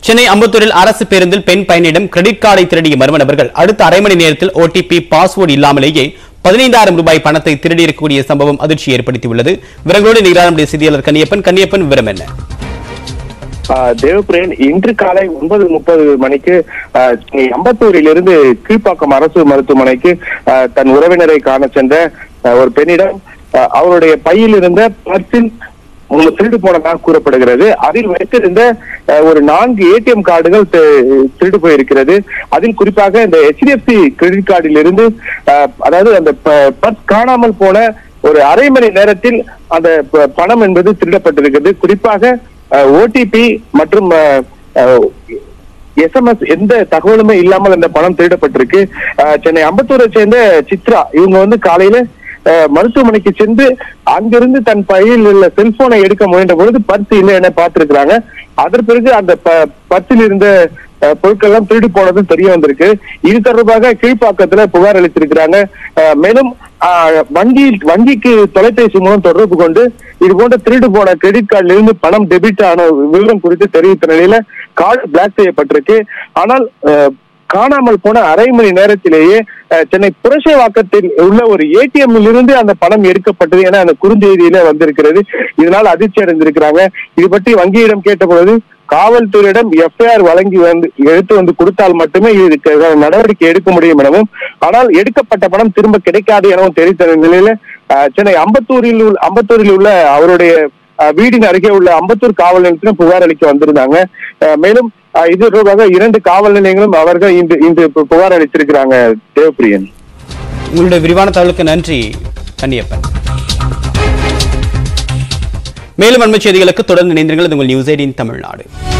சென்னை அம்பத்தூரில் அரசு பேருந்தில் பெண் பயணியிடம் கிரெடிட் கார்டை திருடிய மர்ம நபர்கள் அடுத்த அரை மணி நேரத்தில் ஓடிபி பாஸ்வேர்டு இல்லாமலேயே பதினைந்தாயிரம் ரூபாய் பணத்தை திருடியிருக்கக்கூடிய சம்பவம் அதிர்ச்சி ஏற்படுத்தியுள்ளது விவரங்களோடு நிகரானுடைய செய்தியாளர் கன்னியப்பன் கன்னியப்பன் விவரம் என்ன ஆஹ் தேவபிரியன் இன்று காலை ஒன்பது முப்பது மணிக்கு ஆஹ் சென்னை அம்பத்தூரில் இருந்து கீழ்ப்பாக்கம் அரசு மருத்துவமனைக்கு ஆஹ் தன் உறவினரை காண சென்ற ஆஹ் ஒரு பெண்ணிடம் ஆஹ் அவருடைய பையில் இருந்த பர்சில் உங்க திருடு போனதாக கூறப்படுகிறது அதில் வைத்திருந்த ஆஹ் ஒரு நான்கு ஏடிஎம் கார்டுகள் தி- திருடு போயிருக்கிறது அதில் குறிப்பாக இந்த ஹெச்டிஎஃப்சி கிரெடிட் கார்டில் இருந்து ஆஹ் அதாவது அந்த ப- பர்ஸ் காணாமல் போன ஒரு அரை மணி நேரத்தில் அந்த ப- பணம் என்பது திருடப்பட்டிருக்கிறது குறிப்பாக ஓடிபி மற்றும் எஸ்எம்எஸ் எந்த தகவலுமே இல்லாமல் அந்த பணம் திருடப்பட்டிருக்கு அஹ், சென்னை அம்பத்தூரை சேர்ந்த சித்ரா இவங்க வந்து காலையில அஹ், மருத்துவமனைக்கு சென்று அங்கிருந்து தன் பையில் உள்ள செல்போனை எடுக்க முயன்ற பொழுது பர்ஸ் இல்லை என பார்த்திருக்கிறாங்க அதன் பிறகு அந்த ப- பர்சில் இருந்த அஹ், பொருட்கள் எல்லாம் திருடு போனதும் தெரிய வந்திருக்கு இது தொடர்பாக கீழ்ப்பாக்கத்துல புகார் அளித்திருக்கிறாங்க அஹ், மேலும் அஹ், வங்கியில் வங்கிக்கு தொலைபேசி மூலம் தொடர்பு கொண்டு இது போன்ற திருடு போன கிரெடிட் கார்டில் இருந்து பணம் டெபிட் ஆன விவரம் குறித்து தெரிவித்த நிலையில கார்டு பிளாக் செய்யப்பட்டிருக்கு ஆனால் அஹ், காணாமல் போன அரை மணி நேரத்திலேயே அஹ், சென்னை புரட்சிவாக்கத்தில் உள்ள ஒரு ஏடிஎம் இருந்து அந்த பணம் எடுக்கப்பட்டது என அந்த குறுஞ்செய்தியில வந்திருக்கிறது இதனால் அதிர்ச்சி அடைந்திருக்கிறாங்க இது பற்றி வங்கியிடம் கேட்டபொழுது காவல்துறையிடம் எஃப்ஐஆர் வழங்கி வந்து எடுத்து வந்து கொடுத்தால் மட்டுமே இதுக்கு நடவடிக்கை எடுக்க முடியும் எனவும் ஆனால் எடுக்கப்பட்ட பணம் திரும்ப கிடைக்காது எனவும் தெரிவித்த நிலையில அஹ், சென்னை அம்பத்தூரில் உள்ள அம்பத்தூரில் உள்ள அவருடைய அஹ், வீடின் அருகே உள்ள அம்பத்தூர் காவல் நிலையத்திலும் புகார் அளிக்க வந்திருந்தாங்க அஹ், மேலும் அஹ், இது தொடர்பாக இரண்டு காவல் நிலையங்களும் அவர்கள் இன்று இன்று பு- புகார் அளித்திருக்கிறாங்க தேவப்பிரியன் உங்களுடைய விரிவான தகவலுக்கு நன்றி கன்னியப்பன் மேலும் அண்மை செய்திகளுக்கு தொடர்ந்து இணைந்திருங்கள் இது உங்கள் நியூஸ் எயிட்டின் தமிழ்நாடு